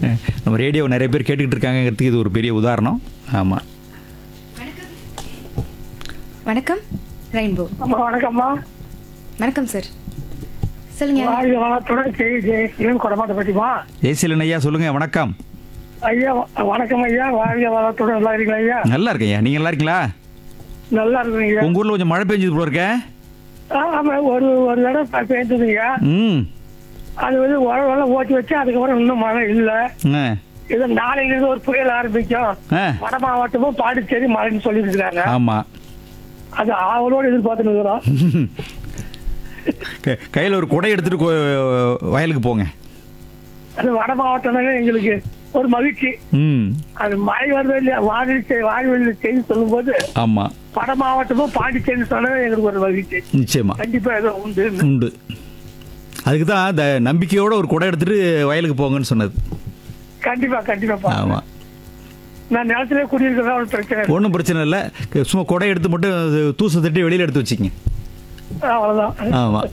நம்ம ரேடியோ நிறைய பேர் கேட்டுக்கிட்டு இருக்காங்கிறதுக்கு இது ஒரு பெரிய உதாரணம் ஆமாம் வணக்கம் ரெயின்போ அம்மா வணக்கம்மா வணக்கம் சார் சொல்லுங்க வாழ்க வளத்துடன் ஜெய் ஜெய் சிவன் கொடமாட்ட பற்றிமா ஜெயசீலன் ஐயா சொல்லுங்கள் வணக்கம் ஐயா வ- வணக்கம் ஐயா வாழ்க வளத்துடன் நல்லா இருக்கீங்களா ஐயா நல்லா இருக்கேன் ஐயா நீங்கள் நல்லா இருக்கீங்களா நல்லா இருக்குங்க ஐயா உங்கள் ஊரில் கொஞ்சம் மழை பெஞ்சது போல இருக்க ஆ, ஆமா ஒரு ஒரு தடவை ப- பெய்ததுங்க ம் அது வந்து உழவெல்லாம் ஓட்டி வச்சு அதுக்கப்புறம் இன்னும் மழை இல்லை ஆ இது நாளையில இருந்து ஒரு புயல் ஆரம்பிக்கும் ஆ வட மாவட்டமும் பாண்டிச்சேரி மழைன்னு சொல்லிட்டு இருக்காங்க ஆமாம் அது ஆவலோடு எதிர்பார்த்துட்டு இருக்கிறோம் கையில் ஒரு குடை எடுத்துட்டு கோ- வயலுக்கு போங்க அது வட மாவட்டம் எங்களுக்கு ஒரு மகிழ்ச்சி ம் அது மழை வருது இல்லையா வானிலை செய்- வானிலை செய்தி சொல்லும்போது ஆமாம் வட மாவட்டமும் பாண்டிச்சேரி சொன்னது எங்களுக்கு ஒரு மகிழ்ச்சி நிச்சயமா கண்டிப்பா ஏதோ உண்டு உண்டு அதுக்கு தான் அந்த நம்பிக்கையோட ஒரு குடை எடுத்துட்டு வயலுக்கு போங்கன்னு சொன்னது கண்டிப்பா கண்டிப்பா ஆமாம் நான் நிலத்திலே குடியிருக்கிறதா ஒரு பிரச்சனை இல்லை. ஒன்றும் பிரச்சனை இல்லை சும்மா குடை எடுத்து மட்டும் அது தூசை தட்டி வெளியில் எடுத்து வச்சுக்கங்க அவ்வளவுதான் ஆமாம்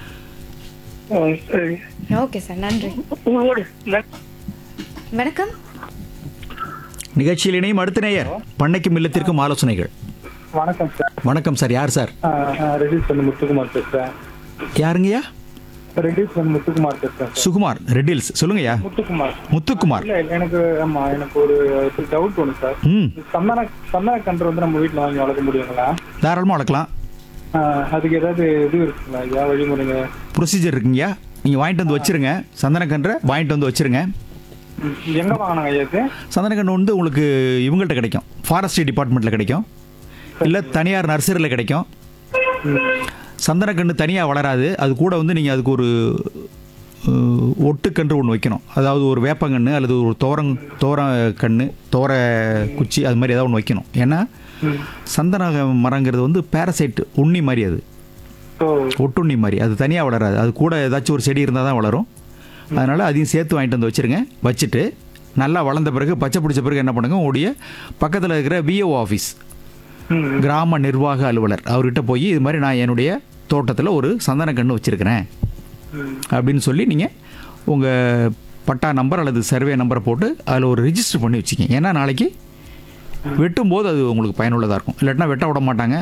ஓ, சரி ஓகே சார் நன்றி உங்களோட ந- வணக்கம் நிகழ்ச்சியில் இணையும் அடுத்த நேயர் பண்ணைக்கும் இல்லத்திற்கும் ஆலோசனைகள் வணக்கம் சார் வணக்கம் சார் யார் சார் ரெடியூஸ் வந்து முத்துக்குமார் பேசுறேன் யாருங்கய்யா ரெடியூஸ் வந்து முத்துக்குமார் பேசுறேன் சார் சுகுமார் ரெட்டில்ஸ் சொல்லுங்கய்யா முத்துக்குமார் முத்துக்குமார் இல்ல இல்ல, எனக்கு ஆமா எனக்கு ஒரு டவுட் ஒன்று சார் ம் இந்த சந்தன சந்தன கன்று வந்து நம்ம வீட்டில் வாங்கி வளர்க்க முடியுங்களா தாராளமாக வளர்க்கலாம் ஆஹ் அதுக்கு ஏதாவது இது இருக்குங்களா ஐயா வழிமுறைங்க ப்ரொசீஜர் இருக்குங்கய்யா நீங்கள் வாங்கிட்டு வந்து வச்சிருங்க சந்தனக்கன்றை வாங்கிட்டு வந்து வச்சிருங்க ம், எங்க வாங்கினாங்க ஐயா இது சந்தனக்கன்று வந்து உங்களுக்கு இவங்கள்ட்ட கிடைக்கும் ஃபாரஸ்ட்ரி டிபார்ட்மெண்ட்டில் கிடைக்கும் இல்லை தனியார் நர்சரியில் கிடைக்கும் சந்தனக்கன்று தனியாக வளராது அது கூட வந்து நீங்கள் அதுக்கு ஒரு அஹ், ஒட்டுக்கன்று ஒன்று வைக்கணும் அதாவது ஒரு வேப்பங்கன்று அல்லது ஒரு தோரங் தோர கன்று தோர குச்சி அது மாதிரி ஏதாவது ஒன்று வைக்கணும் ஏன்னா சந்தன மரங்கிறது வந்து பேரசைட் உண்ணி மாதிரி அது ஸோ ஒட்டுண்ணி மாதிரி அது தனியாக வளராது அது கூட ஏதாச்சும் ஒரு செடி இருந்தால் தான் வளரும் அதனால் அதையும் சேர்த்து வாங்கிட்டு வந்து வச்சுருங்க வச்சுட்டு நல்லா வளர்ந்த பிறகு பச்சை பிடிச்ச பிறகு என்ன பண்ணுங்க உடைய பக்கத்தில் இருக்கிற விஓ ஆஃபீஸ் கிராம நிர்வாக அலுவலர் அவர்கிட்ட போய் இது மாதிரி நான் என்னுடைய தோட்டத்தில் ஒரு சந்தனக்கன்று வச்சுருக்கிறேன் அப்படின்னு சொல்லி நீங்கள் உங்கள் பட்டா நம்பர் அல்லது சர்வே நம்பரை போட்டு அதில் ஒரு ரிஜிஸ்டர் பண்ணி வச்சுக்கிங்க ஏன்னா நாளைக்கு வெட்டும்போது அது உங்களுக்கு பயனுள்ளதாக இருக்கும் இல்லாட்டினா வெட்ட விட மாட்டாங்க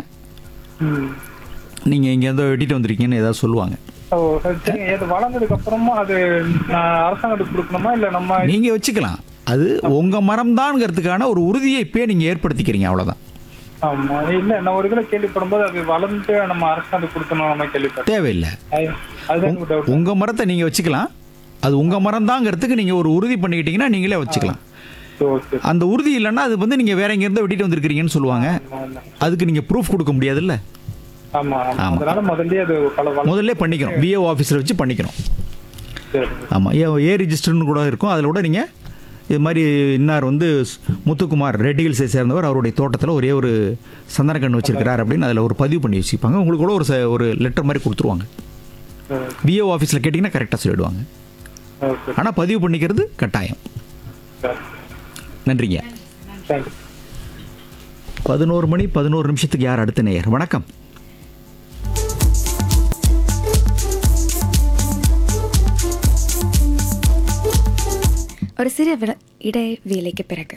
நீங்கள் இங்கேருந்து வெட்டிட்டு வந்திருக்கீங்கன்னு ஏதாவது சொல்லுவாங்க ஓ சரிங்க இது வளர்ந்ததுக்கு அப்புறமா அது ஆஹ், அரசாங்கத்துக்கு கொடுக்கணுமா இல்ல நம்ம நீங்கள் வச்சுக்கலாம் அது உங்கள் மரம் தான்ங்கிறதுக்கான ஒரு உறுதியை இப்பயே நீங்கள் ஏற்படுத்திக்கிறீங்க அவ்வளோதான் ஆமா இல்ல நான் ஒரு இதில் கேள்விப்படும்போது அது வளர்ந்து நம்ம அரசாங்கத்துக்கு கொடுக்கணும் நம்ம கேள்விப்பட்டேன் தேவையில்லை அது- அதுதான் எனக்கு டவுட் உங்கள் மரத்தை நீங்கள் வச்சுக்கலாம் அது உங்கள் மரம் தாங்கிறதுக்கு நீங்கள் ஒரு உறுதி பண்ணிக்கிட்டீங்கன்னா நீங்களே வச்சுக்கலாம் ஓகே அந்த உறுதி இல்லைன்னா அது வந்து நீங்கள் வேற எங்கேருந்து வெட்டிட்டு வந்திருக்கிறீங்கன்னு சொல்லுவாங்க அதுக்கு நீங்கள் ப்ரூஃப் கொடுக்க முடியாதுல்ல ஆமா ஆமா அதனால முதல்லயே அது பல வள முதல்ல பண்ணிக்கணும் விஏஓ ஆஃபீஸில் வச்சு பண்ணிக்கணும் சரி ஆமாம் ஏ ஏ ரிஜிஸ்டர்னு கூட இருக்கும் அதில் கூட நீங்கள் இது மாதிரி இன்னார் வந்து ஸ்- முத்துக்குமார் ரெட் ஹில்ஸை சேர்ந்தவர் அவருடைய தோட்டத்தில் ஒரே ஒரு சந்தனக்கன்று வச்சிருக்கிறார் அப்படின்னு அதில் ஒரு பதிவு பண்ணி வச்சுப்பாங்க உங்களுக்கு கூட ஒரு ச- ஒரு லெட்டர் மாதிரி கொடுத்துருவாங்க விஏஓ ஆஃபீஸில் கேட்டிங்கன்னா கரெக்டாக சொல்லிடுவாங்க ஓகே ஆனால் பதிவு பண்ணிக்கிறது கட்டாயம் சார் நன்றிங்க தேங்க்யூ பதினோரு மணி பதினோரு நிமிஷத்துக்கு யார் அடுத்த நேயர் வணக்கம் ஒரு சிறு விட இடைவேளைக்கு பிறகு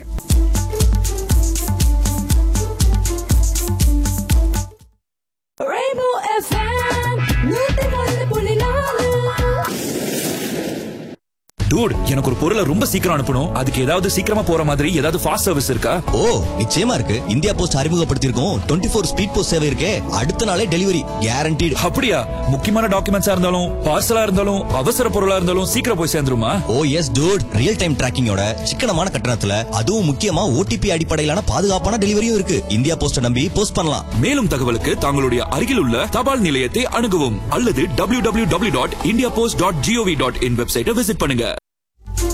Rainbow FM, நூத்தி ஒன்று புள்ளி நாலு டூட் எனக்கு ஒரு பொருளை ரொம்ப சீக்கிரம் அனுப்பணும் அதுக்கு ஏதாவது சீக்கிரமா போற மாதிரி ஏதாவது ஃபாஸ்ட் சர்வீஸ் இருக்கா ஓ நிச்சயமா இருக்கு இந்தியா போஸ்ட் அறிமுகப்படுத்தியிருக்கோம் டுவெண்ட்டி ஃபோர் ஸ்பீட் போஸ்ட் சேவை இருக்கே அடுத்த நாளே டெலிவரி கேரண்டீடு அப்படியா முக்கியமான டாக்குமெண்ட்ஸா இருந்தாலும் பார்சலா இருந்தாலும் அவசர பொருளா இருந்தாலும் சீக்கிரம் போய் சேர்ந்துருமா ஓ எஸ் டூட் ரியல் டைம் டிராக்கிங்கோட சிக்கனமான கட்டணத்துல அதுவும் முக்கியமா ஓடிபி அடிப்படையிலான பாதுகாப்பான டெலிவரியும் இருக்கு இந்தியா போஸ்ட நம்பி போஸ்ட் பண்ணலாம் மேலும் தகவலுக்கு தங்களுடைய அருகில் உள்ள தபால் நிலையத்தை அணுகவும் அல்லது www.indiapost.gov.in வெப்சைட்டை விசிட் பண்ணுங்க